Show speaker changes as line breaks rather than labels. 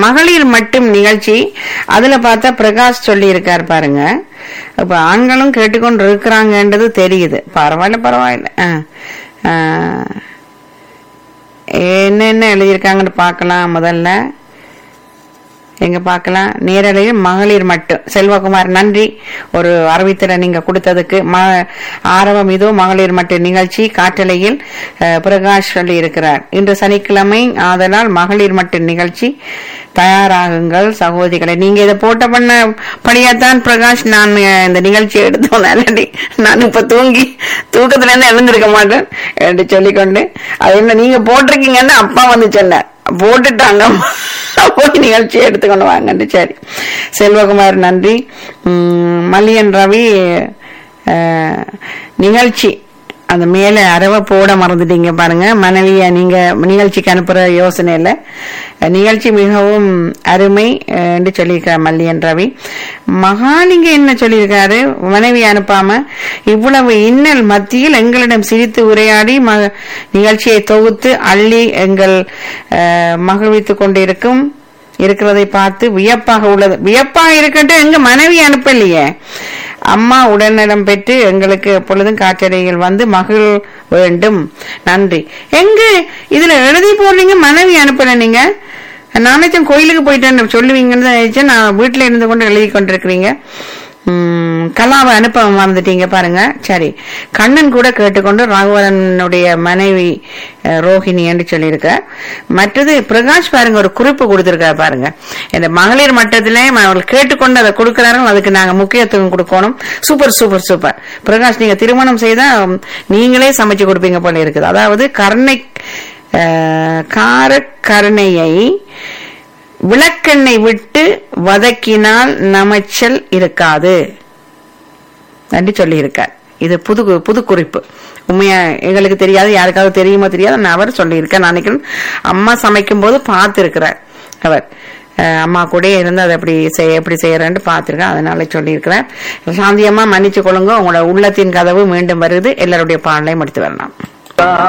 மகளிர் மட்டும் நிகழ்ச்சி அதுல பார்த்தா பிரகாஷ் சொல்லி இருக்கார் பாருங்க இப்ப ஆண்களும் கேட்டுக்கொண்டு இருக்கிறாங்கன்றது தெரியுது பரவாயில்ல பரவாயில்ல ஆ. ஆ. என்னென்ன எழுதியிருக்காங்கன்னு பார்க்கலாம் முதல்ல எங்க பார்க்கலாம் நேரலையில் மகளிர் மட்டும் செல்வகுமார் நன்றி ஒரு அறிவித்தலை நீங்க கொடுத்ததுக்கு ம ஆரவம் இதோ மகளிர் மட்டும் நிகழ்ச்சி காற்றலையில் அஹ், பிரகாஷ் சொல்லி இருக்கிறார் இன்று சனிக்கிழமை ஆதலால் மகளிர் மட்டும் நிகழ்ச்சி தயாராகுங்கள் சகோதரிகளை நீங்க இதை போட்ட பண்ண படியாத்தான் பிரகாஷ் நான் அஹ், இந்த நிகழ்ச்சியை எடுத்தோம் நல்லடி நான் இப்ப தூங்கி தூக்கத்துல இருந்து எழுந்திருக்க மாட்டேன் என்று சொல்லிக்கொண்டு அது என்ன நீங்க போட்டிருக்கீங்கன்னு அப்பா வந்து சொன்னார் போட்டுட்டாங்க போய் நிகழ்ச்சியை எடுத்துக்கொண்டு வாங்கன்னு சரி செல்வகுமார் நன்றி உம், மல்லியன் ரவி அஹ், நிகழ்ச்சி அந்த மேல அரவ போட மறந்துட்டீங்க பாருங்க மனைவிய நீங்க நிகழ்ச்சிக்கு அனுப்புற யோசனை இல்ல நிகழ்ச்சி மிகவும் அருமை அஹ், என்று சொல்லியிருக்கார் மல்லியன் ரவி மகாலிங்க என்ன சொல்லியிருக்காரு மனைவி அனுப்பாம இவ்வளவு இன்னல் மத்தியில் எங்களிடம் சிரித்து உரையாடி ம- நிகழ்ச்சியை தொகுத்து அள்ளி எங்கள் அஹ், மகிழ்வித்துக் கொண்டிருக்கும் இருக்கிறதை பார்த்து வியப்பாக உள்ளது வியப்பாக இருக்கட்டும் எங்க மனைவி அனுப்பலையே அம்மா உடல்நலம் பெற்று எங்களுக்கு எப்பொழுதும் காற்றறையில் வந்து மகிழ் வேண்டும் நன்றி எங்க இதுல எழுதி போடுறீங்க மனைவி அனுப்பல நீங்க நான் நினைச்சேன் கோயிலுக்கு போயிட்டேன்னு சொல்லுவீங்கன்னு தான் நினைச்சேன் நான் வீட்டுல இருந்து கொண்டு எழுதி கொண்டிருக்கிறீங்க உம், கலாவை அனுப்ப மறந்துட்டீங்க பாருங்க சரி கண்ணன் கூட கேட்டுக்கொண்டு ராகவரனுடைய மனைவி அஹ், ரோஹிணி என்று சொல்லியிருக்க மற்றது பிரகாஷ் பாருங்க ஒரு குறிப்பு கொடுத்திருக்காரு பாருங்க இந்த மகளிர் மட்டத்திலே அவர்கள் கேட்டுக்கொண்டு அதை கொடுக்கிறார்கள் அதுக்கு நாங்க முக்கியத்துவம் கொடுக்கணும் சூப்பர் சூப்பர் சூப்பர் பிரகாஷ் நீங்க திருமணம் செய்தா உம், நீங்களே சமைச்சு கொடுப்பீங்க போல இருக்குது அதாவது கருணை அஹ், கார கருணையை விளக்கெண்ணெய் விட்டு வதக்கினால் நமைச்சல் இருக்காது நன்றி சொல்லியிருக்கார் இது புது புது குறிப்பு உண்மையா எங்களுக்கு தெரியாது யாருக்காவது தெரியுமோ தெரியாது நான் அவர் சொல்லியிருக்கேன் நான் நினைக்கிறேன் அம்மா சமைக்கும் போது பார்த்திருக்கிறார் அவர் அஹ் அம்மா கூட இருந்து அதை எப்படி செய்ய எப்படி செய்யறேன்னு பார்த்திருக்கேன் அதனால சொல்லியிருக்கிறேன் சாந்தியம்மா மன்னிச்சு கொள்ளுங்க உங்களோட உள்ளத்தின் கதவு மீண்டும் வருது எல்லாருடைய பாடலையும் முடித்து வரலாம்